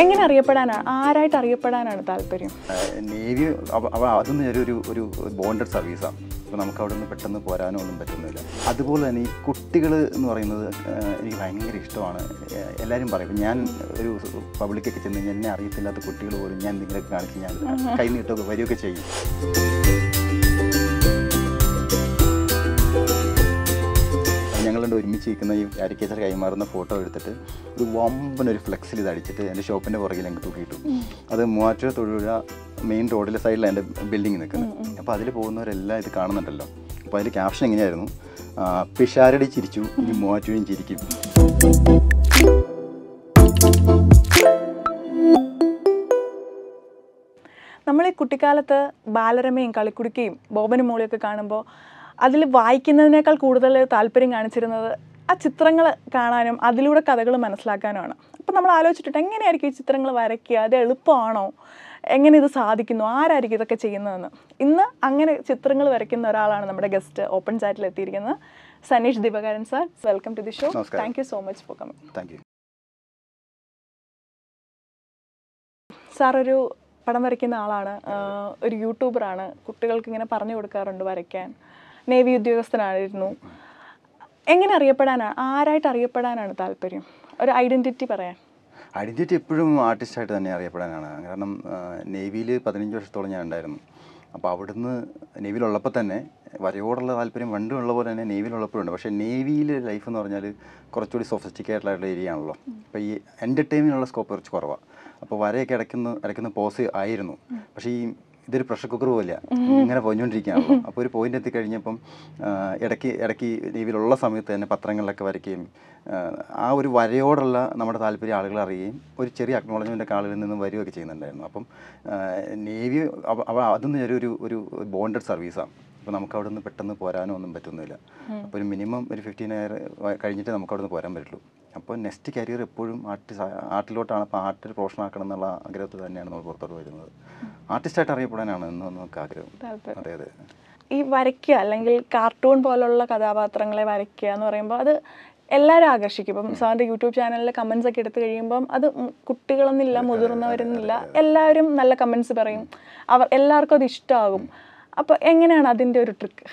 എങ്ങനെ അറിയപ്പെടാനാണ് ആരായിട്ട് അറിയപ്പെടാനാണ് താല്പര്യം നേവി അവ അവ അതൊന്നും ഒരു ഒരു ഒരു ബോണ്ടഡ് സർവീസാണ് അപ്പോൾ നമുക്ക് അവിടെ നിന്ന് പെട്ടെന്ന് പോരാനോ ഒന്നും പറ്റുന്നില്ല അതുപോലെ തന്നെ ഈ കുട്ടികൾ എന്ന് പറയുന്നത് ഏഹ്, എനിക്ക് ഭയങ്കര ഇഷ്ടമാണ് ഏഹ്, എല്ലാവരും പറയും ഇപ്പം ഞാൻ ഒരു പബ്ലിക്കൊക്കെ ചെന്ന് കഴിഞ്ഞാൽ എന്നെ അറിയത്തില്ലാത്ത കുട്ടികൾ പോലും ഞാൻ എന്തെങ്കിലുമൊക്കെ കാണിച്ച് ഞാൻ കൈ നീട്ടൊക്കെ വരികയൊക്കെ ചെയ്യും ഞങ്ങളുടെ ഒരുമിച്ച് ഇരിക്കുന്ന ഈ കാരിക്കേച്ചർ കൈമാറുന്ന ഫോട്ടോ എടുത്തിട്ട് ഒരു വമ്പൻ ഒരു ഫ്ലെക്സിൽ ഇത് അടിച്ചിട്ട് എൻ്റെ ഷോപ്പിൻ്റെ പുറകിൽ അങ്ങ് തൂക്കിയിട്ടു അത് മൂവാറ്റുപുഴ തൊഴിലുഴ മെയിൻ റോഡിലെ സൈഡിലാണ് എൻ്റെ ബിൽഡിംഗ് നിൽക്കുന്നത് അപ്പോൾ അതിൽ പോകുന്നവരെല്ലാം ഇത് കാണുന്നുണ്ടല്ലോ അപ്പോൾ അതിൽ ക്യാപ്ഷൻ എങ്ങനെയായിരുന്നു ആ, പിഷാരടി ചിരിച്ചു ഇനി മൂവാറ്റുപുഴയും ചിരിക്കും നമ്മൾ ഈ കുട്ടിക്കാലത്ത് ബാലരമയും കളിക്കുടുക്കയും ബോബനും മോളിയൊക്കെ കാണുമ്പോൾ അതിൽ വായിക്കുന്നതിനേക്കാൾ കൂടുതൽ താല്പര്യം കാണിച്ചിരുന്നത് ആ ചിത്രങ്ങൾ കാണാനും അതിലൂടെ കഥകൾ മനസ്സിലാക്കാനുമാണ് അപ്പം നമ്മൾ ആലോചിച്ചിട്ട് എങ്ങനെയായിരിക്കും ഈ ചിത്രങ്ങൾ വരയ്ക്കുക അത് എളുപ്പമാണോ എങ്ങനെ ഇത് സാധിക്കുന്നു ആരായിരിക്കും ഇതൊക്കെ ചെയ്യുന്നതെന്ന് ഇന്ന് അങ്ങനെ ചിത്രങ്ങൾ വരയ്ക്കുന്ന ഒരാളാണ് നമ്മുടെ ഗസ്റ്റ് ഓപ്പൺ ചാറ്റിൽ എത്തിയിരിക്കുന്നത് Saneesh Dibakaran sir welcome to the show നമസ്കാരം. Thank you so much for coming thank you sir ഒരു പടം വരയ്ക്കുന്ന ആളാണ് ആഹ് ഒരു യൂട്യൂബറാണ് കുട്ടികൾക്ക് ഇങ്ങനെ പറഞ്ഞു കൊടുക്കാറുണ്ട് വരയ്ക്കാൻ നേവി ഉദ്യോഗസ്ഥനായിരുന്നു എങ്ങനെ അറിയപ്പെടാനാണ് ആരായിട്ട് അറിയപ്പെടാനാണ് താല്പര്യം ഒരു ഐഡൻറ്റിറ്റി പറയാൻ ഐഡൻറ്റിറ്റി എപ്പോഴും ആർട്ടിസ്റ്റായിട്ട് തന്നെ അറിയപ്പെടാനാണ് കാരണം നേവിയിൽ പതിനഞ്ച് വർഷത്തോളം ഞാൻ ഉണ്ടായിരുന്നു അപ്പോൾ അവിടുന്ന് നേവിയിലുള്ളപ്പോൾ തന്നെ വരയോടുള്ള താല്പര്യം പണ്ടും ഉള്ള പോലെ തന്നെ നേവിയിലുള്ളപ്പോഴുണ്ട് പക്ഷേ നേവിയിൽ ലൈഫ് എന്ന് പറഞ്ഞാൽ കുറച്ചുകൂടി സൊഫിസ്റ്റിക്കേറ്റഡ് ആയിട്ടുള്ള ഏരിയ ആണല്ലോ അപ്പോൾ ഈ എൻ്റർടൈൻമെൻറ്റിനുള്ള സ്കോപ്പ് കുറച്ച് കുറവാണ് അപ്പോൾ വരയൊക്കെ ഇടയ്ക്കുന്ന ഇടയ്ക്കുന്ന പോസ് ആയിരുന്നു പക്ഷേ ഈ ഇതൊരു പ്രഷർ കുക്കർ പോലെയാണ് ഇങ്ങനെ പൊഞ്ഞുകൊണ്ടിരിക്കുകയാണല്ലോ അപ്പോൾ ഒരു പോയിന്റ് എത്തിക്കഴിഞ്ഞപ്പം ആ, ഇടയ്ക്ക് ഇടയ്ക്ക് നേവിയിലുള്ള സമയത്ത് തന്നെ പത്രങ്ങളിലൊക്കെ വരയ്ക്കുകയും ആ, ആ ഒരു വരയോടുള്ള നമ്മുടെ താല്പര്യം ആളുകൾ അറിയുകയും ഒരു ചെറിയ അക്നോളജ്മെൻ്റ് ഒക്കെ ആളുകളിൽ നിന്നും വരികയൊക്കെ ചെയ്യുന്നുണ്ടായിരുന്നു അപ്പം ആ, നേവി അവ- അവ അതൊന്നും ഒരു ഒരു ഒരു ബോണ്ടഡ് സർവീസാണ് അപ്പോൾ നമുക്ക് അവിടെ നിന്ന് പെട്ടെന്ന് പോരാനോ ഒന്നും പറ്റുന്നില്ല അപ്പോൾ ഒരു മിനിമം ഒരു ഫിഫ്റ്റീൻ ഇയർ കഴിഞ്ഞിട്ട് നമുക്ക് അവിടെ നിന്ന് പോരാൻ പറ്റുള്ളൂ അപ്പോൾ നെക്സ്റ്റ് കരിയർ എപ്പോഴും ആർട്ടിസ്റ്റ് ആർട്ടിലോട്ടാണ് അപ്പോൾ ആർട്ടിൽ പ്രൊഫഷൻ ആക്കണം എന്നുള്ള ആഗ്രഹത്തിൽ തന്നെയാണ് നമ്മൾ പുറത്തോട്ട് വരുന്നത് ആർട്ടിസ്റ്റായിട്ട് അറിയപ്പെടാനാണ് എന്ന് നമുക്ക് ആഗ്രഹം താല്പര്യം അതെ അതെ ഈ വരയ്ക്കുക അല്ലെങ്കിൽ കാർട്ടൂൺ പോലുള്ള കഥാപാത്രങ്ങളെ വരയ്ക്കുക എന്ന് പറയുമ്പോൾ അത് എല്ലാവരും ആകർഷിക്കും ഇപ്പം സാറിൻ്റെ യൂട്യൂബ് ചാനലിൽ കമൻസ് ഒക്കെ എടുത്തു കഴിയുമ്പം അത് ഉം കുട്ടികളൊന്നില്ല മുതിർന്നവരെന്നില്ല എല്ലാവരും നല്ല കമൻസ് പറയും അവർ എല്ലാവർക്കും അത് ഇഷ്ടമാകും അപ്പോൾ എങ്ങനെയാണ് അതിൻ്റെ ഒരു ട്രിക്ക്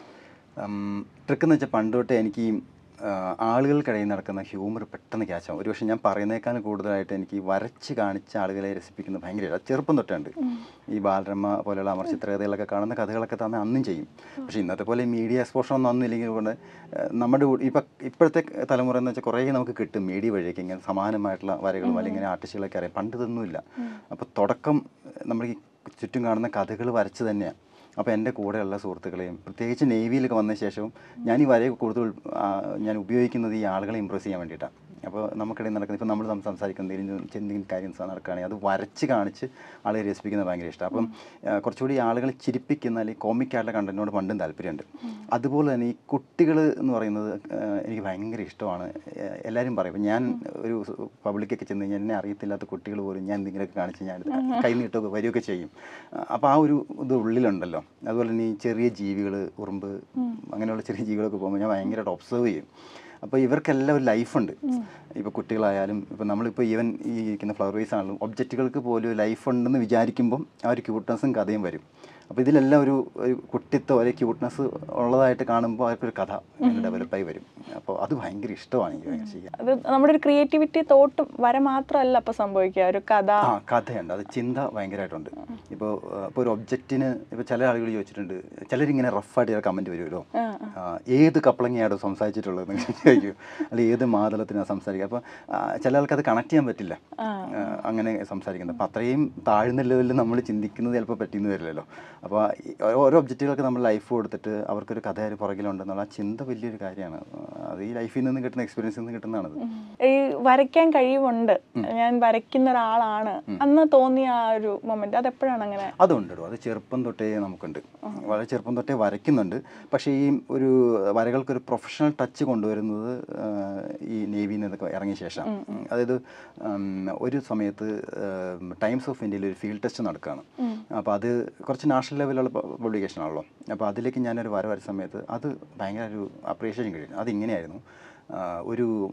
ട്രിക്ക് എന്ന് വെച്ചാൽ പണ്ട് തൊട്ടേ എനിക്ക് ഈ ആ, ആളുകൾക്കിടയിൽ നടക്കുന്ന ഹ്യൂമർ പെട്ടെന്ന് ക്യാച്ച് ആവും ഒരുപക്ഷെ ഞാൻ പറയുന്നേക്കാൾ കൂടുതലായിട്ട് എനിക്ക് ഈ വരച്ച് കാണിച്ച ആളുകളെ രസിപ്പിക്കുന്നത് ഭയങ്കര ഇഷ്ടം. ചെറുപ്പം തൊട്ടുണ്ട് ഈ ബാലരമ പോലെയുള്ള അമർ ചിത്രകഥകളൊക്കെ കാണുന്ന കഥകളൊക്കെ തന്നെ അന്നും ചെയ്യും പക്ഷേ ഇന്നത്തെ പോലെ മീഡിയ എക്സ്പോഷർ ഒന്നും അന്നും ഇല്ലെങ്കിൽ കൊണ്ട് ആ, നമ്മുടെ കൂടെ- ഇപ്പം ഇപ്പോഴത്തെ തലമുറ എന്ന് വെച്ചാൽ കുറേ നമുക്ക് കിട്ടും മീഡിയ വഴിയൊക്കെ ഇങ്ങനെ സമാനമായിട്ടുള്ള വരകളും അല്ലെങ്കിൽ ഇങ്ങനെ ആർട്ടിസ്റ്റുകളൊക്കെ അറിയാം പണ്ട് ഇതൊന്നുമില്ല അപ്പോൾ തുടക്കം നമ്മൾ ഈ ചുറ്റും കാണുന്ന കഥകൾ വരച്ച് തന്നെയാണ് അപ്പോൾ എൻ്റെ കൂടെയുള്ള സുഹൃത്തുക്കളെയും പ്രത്യേകിച്ച് നേവിയിലൊക്കെ വന്ന ശേഷവും ഞാൻ ഈ വരയൊക്കെ കൂടുതൽ ആ, ഞാൻ ഉപയോഗിക്കുന്നത് ഈ ആളുകളെ ഇമ്പ്രസ് ചെയ്യാൻ വേണ്ടിയിട്ടാണ് അപ്പോൾ നമുക്കിടയിൽ നടക്കുന്ന ഇപ്പോൾ നമ്മൾ തമ്മിൽ സംസാരിക്കുന്ന എന്തെങ്കിലും എന്തെങ്കിലും കാര്യം നടക്കുകയാണെങ്കിൽ അത് വരച്ച് കാണിച്ച് ആളുകളെ രസിപ്പിക്കുന്നത് ഭയങ്കര ഇഷ്ടമാണ് അപ്പം ആ, കുറച്ചുകൂടി ആളുകളെ ചിരിപ്പിക്കുന്ന അല്ലെങ്കിൽ കോമിക് ആയിട്ടുള്ള കണ്ടന്റിനോട് പണ്ടും താല്പര്യമുണ്ട് അതുപോലെ തന്നെ ഈ കുട്ടികൾ എന്ന് പറയുന്നത് ആ, എനിക്ക് ഭയങ്കര ഇഷ്ടമാണ് ആ, എല്ലാവരും പറയും ഇപ്പം ഞാൻ ഒരു പബ്ലിക്കൊക്കെ ചെന്ന് കഴിഞ്ഞാൽ എന്നെ അറിയത്തില്ലാത്ത കുട്ടികൾ പോലും ഞാൻ എന്തെങ്കിലുമൊക്കെ കാണിച്ച് ഞാൻ കൈ നീട്ടൊക്കെ വരികയൊക്കെ ചെയ്യും അപ്പോൾ ആ ഒരു ഇത് ഉള്ളിലുണ്ടല്ലോ അതുപോലെ തന്നെ ഈ ചെറിയ ജീവികൾ ഉറുമ്പ് അങ്ങനെയുള്ള ചെറിയ ജീവികളൊക്കെ പോകുമ്പോൾ ഞാൻ ഭയങ്കരമായിട്ട് ഒബ്സർവ് ചെയ്യും അപ്പോൾ ഇവർക്കെല്ലാം ഒരു ലൈഫുണ്ട് ഇപ്പോൾ കുട്ടികളായാലും ഇപ്പോൾ നമ്മളിപ്പോൾ ഈവൻ ഈ ഇരിക്കുന്ന ഫ്ലവർ വേസ് ആണെങ്കിലും ഒബ്ജക്റ്റുകൾക്ക് പോലും ഒരു ലൈഫ് ഉണ്ടെന്ന് വിചാരിക്കുമ്പം ആ ഒരു ക്യൂട്ട്നെസ്സും കഥയും വരും അപ്പോൾ ഇതിലെല്ലാം ഒരു ഒരു കുട്ടിത്തം ഒരു ക്യൂട്ട്നെസ് ഉള്ളതായിട്ട് കാണുമ്പോൾ അവർക്കൊരു കഥ ഡെവലപ്പായി വരും അപ്പോൾ അത് ഭയങ്കര ഇഷ്ടമാണ് എനിക്ക് ഭയങ്കര ചെയ്യാൻ അത് നമ്മുടെ ഒരു ക്രിയേറ്റിവിറ്റി തോട്ടും വര മാത്രമല്ല അപ്പോൾ സംഭവിക്കുക ഒരു കഥ ആ കഥയുണ്ട് അത് ചിന്ത ഭയങ്കരമായിട്ടുണ്ട് ഇപ്പോൾ ഇപ്പോൾ ഒരു ഒബ്ജക്റ്റിന് ഇപ്പോൾ ചില ആളുകൾ ചോദിച്ചിട്ടുണ്ട് ചിലരിങ്ങനെ റഫായിട്ട് ചില കമൻറ്റ് വരുമല്ലോ ആ, ഏത് കപ്പളങ്ങയാണോ സംസാരിച്ചിട്ടുള്ളത് എന്ന് ചോദിക്കും അല്ലെങ്കിൽ ഏത് മാതളത്തിനാണ് സംസാരിക്കുക അപ്പോൾ ചില ആൾക്ക് അത് കണക്ട് ചെയ്യാൻ പറ്റില്ല ആ, അങ്ങനെ സംസാരിക്കുന്നത് അപ്പോൾ അത്രയും താഴ്ന്ന ലെവലിൽ നമ്മൾ ചിന്തിക്കുന്നത് ചിലപ്പോൾ പറ്റിയെന്ന് വരില്ലല്ലോ അപ്പോൾ ഈ ഓരോ ഒബ്ജക്റ്റുകൾക്ക് നമ്മൾ ലൈഫ് കൊടുത്തിട്ട് അവർക്കൊരു കഥ ഒരു പുറകിലുണ്ടെന്നുള്ള ആ ചിന്ത വലിയൊരു കാര്യമാണ് അത് ഈ ലൈഫിൽ നിന്ന് കിട്ടുന്ന എക്സ്പീരിയൻസിൽ നിന്ന് കിട്ടുന്നതാണത് ഈ വരയ്ക്കാൻ കഴിവുണ്ട് ഞാൻ വരയ്ക്കുന്ന ഒരാളാണ് അന്ന് തോന്നിയ ആ ഒരു മൊമെന്റ് അത് എപ്പോഴാണ് അങ്ങനെ അതുണ്ട് കേട്ടോ അത് ചെറുപ്പം തൊട്ടേ നമുക്കുണ്ട് വളരെ ചെറുപ്പം തൊട്ടേ വരയ്ക്കുന്നുണ്ട് പക്ഷേ ഈ ഒരു വരകൾക്കൊരു പ്രൊഫഷണൽ ടച്ച് കൊണ്ടുവരുന്നത് ആ, ഈ നേവിയിൽ നിന്നൊക്കെ ഇറങ്ങിയ ശേഷം അതായത് ഉം, ഒരു സമയത്ത് ടൈംസ് ഓഫ് ഇന്ത്യയിൽ ഒരു ഫീൽഡ് ടെസ്റ്റ് നടക്കുകയാണ് അപ്പോൾ അത് കുറച്ച് നാഷണൽ ലെവലുള്ള പബ്ലിക്കേഷൻ ആണല്ലോ അപ്പോൾ അതിലേക്ക് ഞാനൊരു വര വരച്ച സമയത്ത് അത് ഭയങ്കര ഒരു അപ്രീഷിയേഷൻ കഴിയും അതിങ്ങനെയായിരുന്നു ആ, ഒരു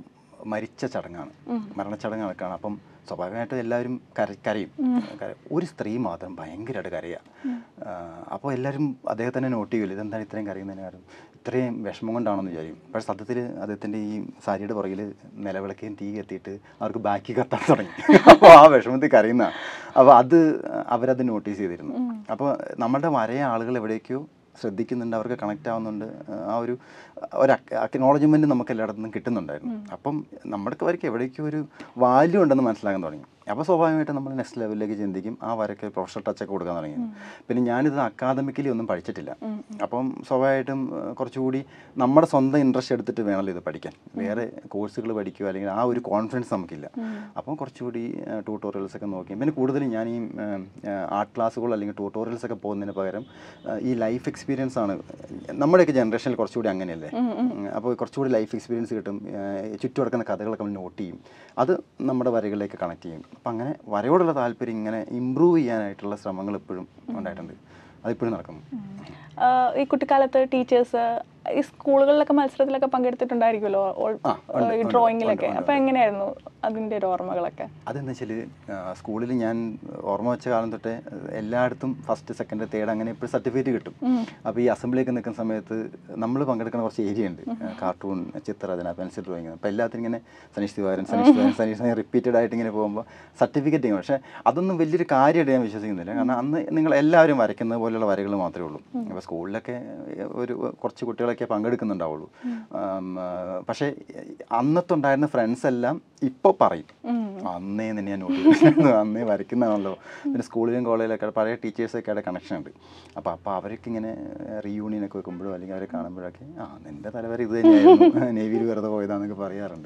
മരിച്ച ചടങ്ങാണ് മരണച്ചടങ്ങ് നടക്കുകയാണ് അപ്പം സ്വാഭാവികമായിട്ടും എല്ലാവരും കര കരയും കര- ഒരു സ്ത്രീ മാത്രം ഭയങ്കരമായിട്ട് കരയുക അപ്പോൾ എല്ലാവരും അദ്ദേഹത്തിനെ നോട്ട് ചെയ്യില്ല ഇതെന്താണ് ഇത്രയും കരയുന്നതിന് കാരണം ഇത്രയും വിഷമം കൊണ്ടാണെന്ന് വിചാരിക്കും പക്ഷേ സത്യത്തിൽ അദ്ദേഹത്തിൻ്റെ ഈ സാരിയുടെ പുറകിൽ നിലവിളക്കുകയും തീ കത്തിയിട്ട് അവർക്ക് ബാക്കി കത്താൻ തുടങ്ങി അപ്പോൾ ആ വിഷമത്തിൽ കരയുന്ന അപ്പോൾ അത് അവരത് നോട്ടീസ് ചെയ്തിരുന്നു അപ്പോൾ നമ്മുടെ വരയ ആളുകൾ എവിടേക്കോ ശ്രദ്ധിക്കുന്നുണ്ട് അവർക്ക് കണക്റ്റ് ആവുന്നുണ്ട് ആ ഒരു ഒരു അക്നോളജ്മെൻറ്റ് നമുക്ക് എല്ലായിടത്തുനിന്നും കിട്ടുന്നുണ്ടായിരുന്നു അപ്പം നമ്മുടെ വരയ്ക്ക് എവിടേക്കോ ഒരു വാല്യൂ ഉണ്ടെന്ന് മനസ്സിലാക്കാൻ തുടങ്ങി അപ്പോൾ സ്വാഭാവികമായിട്ടും നമ്മൾ നെക്സ്റ്റ് ലെവലിലേക്ക് ചിന്തിക്കും ആ വരയ്ക്ക് പ്രൊഫഷണൽ ടച്ചൊക്കെ കൊടുക്കാൻ തുടങ്ങി പിന്നെ ഞാനിത് അക്കാദമിക്കലി ഒന്നും പഠിച്ചിട്ടില്ല അപ്പം സ്വാഭാവികമായിട്ടും ഏഹ്, കുറച്ചുകൂടി നമ്മുടെ സ്വന്തം ഇൻട്രസ്റ്റ് എടുത്തിട്ട് വേണമല്ലോ ഇത് പഠിക്കാൻ വേറെ കോഴ്സുകൾ പഠിക്കുക അല്ലെങ്കിൽ ആ ഒരു കോൺഫിഡൻസ് നമുക്കില്ല അപ്പം കുറച്ചുകൂടി ട്യൂട്ടോറിയൽസ് ഒക്കെ നോക്കി പിന്നെ കൂടുതലും ഞാൻ ഈ ആർട്ട് ക്ലാസ്സുകൾ അല്ലെങ്കിൽ ട്യൂട്ടോറിയൽസ് ഒക്കെ പോകുന്നതിന് പകരം ഏഹ്, ഈ ലൈഫ് എക്സ്പീരിയൻസ് ആണ് നമ്മുടെയൊക്കെ ജനറേഷനിൽ കുറച്ചുകൂടി അങ്ങനെയല്ലേ അപ്പോൾ കുറച്ചുകൂടി ലൈഫ് എക്സ്പീരിയൻസ് കിട്ടും ഏഹ്, ചുറ്റും നടക്കുന്ന കഥകളൊക്കെ നമ്മൾ നോട്ട് ചെയ്യും അത് നമ്മുടെ വരകളിലേക്ക് കണക്ട് ചെയ്യും അപ്പം അങ്ങനെ വരയോടുള്ള താല്പര്യം ഇങ്ങനെ ഇമ്പ്രൂവ് ചെയ്യാനായിട്ടുള്ള ശ്രമങ്ങൾ എപ്പോഴും ഉണ്ടായിട്ടുണ്ട് അതിപ്പോഴും നടക്കുന്നു ആഹ് ഈ കുട്ടിക്കാലത്ത് ടീച്ചേഴ്സ് ഈ സ്കൂളുകളിലൊക്കെ മത്സരത്തിലൊക്കെ പങ്കെടുത്തിട്ടുണ്ടായിരിക്കുമല്ലോ ഓൾ- ആ, ഉണ്ട്, ഈ ഉണ്ട്, ഡ്രോയിങ്ങിലൊക്കെ ഉണ്ട്, ഉണ്ട്, അപ്പൊ എങ്ങനെയായിരുന്നു അതിന്റെ ഒരു ഓർമ്മകളൊക്കെ അതെന്താ വെച്ചാൽ സ്കൂളിൽ ഞാൻ ഓർമ്മ വെച്ച കാലം തൊട്ടേ ഏഹ്, എല്ലായിടത്തും ഫസ്റ്റ് സെക്കൻഡ് തേർഡ് അങ്ങനെ ഇപ്പോൾ സർട്ടിഫിക്കറ്റ് കിട്ടും അപ്പോൾ ഈ അസംബ്ലിയൊക്കെ നിൽക്കുന്ന സമയത്ത് നമ്മൾ പങ്കെടുക്കുന്ന കുറച്ച് ഏരിയ ഉണ്ട് കാർട്ടൂൺ ചിത്രരചന പെൻസിൽ ഡ്രോയിങ് അപ്പോൾ എല്ലാത്തിനും ഇങ്ങനെ സനീഷ് തിവാരൻ സനീഷ് തിവാരൻ സനീഷ് തിവാരൻ റിപ്പീറ്റഡ് ആയിട്ട് ഇങ്ങനെ പോകുമ്പോൾ സർട്ടിഫിക്കറ്റ് ചെയ്യും പക്ഷേ അതൊന്നും വലിയൊരു കാര്യമായിട്ട് ഞാൻ വിശ്വസിക്കുന്നില്ല കാരണം അന്ന് നിങ്ങൾ എല്ലാവരും വരയ്ക്കുന്നത് പോലെയുള്ള വരകൾ മാത്രമേ ഉള്ളൂ അപ്പോൾ സ്കൂളിലൊക്കെ ഒരു കുറച്ച് കുട്ടികളൊക്കെ പങ്കെടുക്കുന്നുണ്ടാവുള്ളൂ ആം, ആ, പക്ഷേ അന്നത്തെ ഉണ്ടായിരുന്ന ഫ്രണ്ട്സ് എല്ലാം ഇപ്പോൾ പറയും അന്നേ തന്നെ ഞാൻ നോട്ട് ചെയ്തു അന്നേ വരയ്ക്കുന്നതാണല്ലോ പിന്നെ സ്കൂളിലും കോളേജിലൊക്കെ പഴയ ടീച്ചേഴ്സൊക്കെ ആയിട്ട് കണക്ഷൻ ഉണ്ട് അപ്പോൾ അപ്പോൾ അവരൊക്കെ ഇങ്ങനെ റീയൂണിയൻ ഒക്കെ വെക്കുമ്പോഴോ അല്ലെങ്കിൽ അവരെ കാണുമ്പോഴൊക്കെ ആ നിൻ്റെ തലവര ഇത് തന്നെയായിരുന്നു നേവിയിൽ വെറുതെ പോയതാന്നൊക്കെ പറയാറുണ്ട്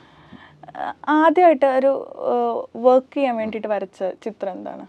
ആഹ് ആദ്യമായിട്ട് ഒരു വർക്ക് ചെയ്യാൻ വേണ്ടിയിട്ട് വരച്ച ചിത്രം എന്താണ്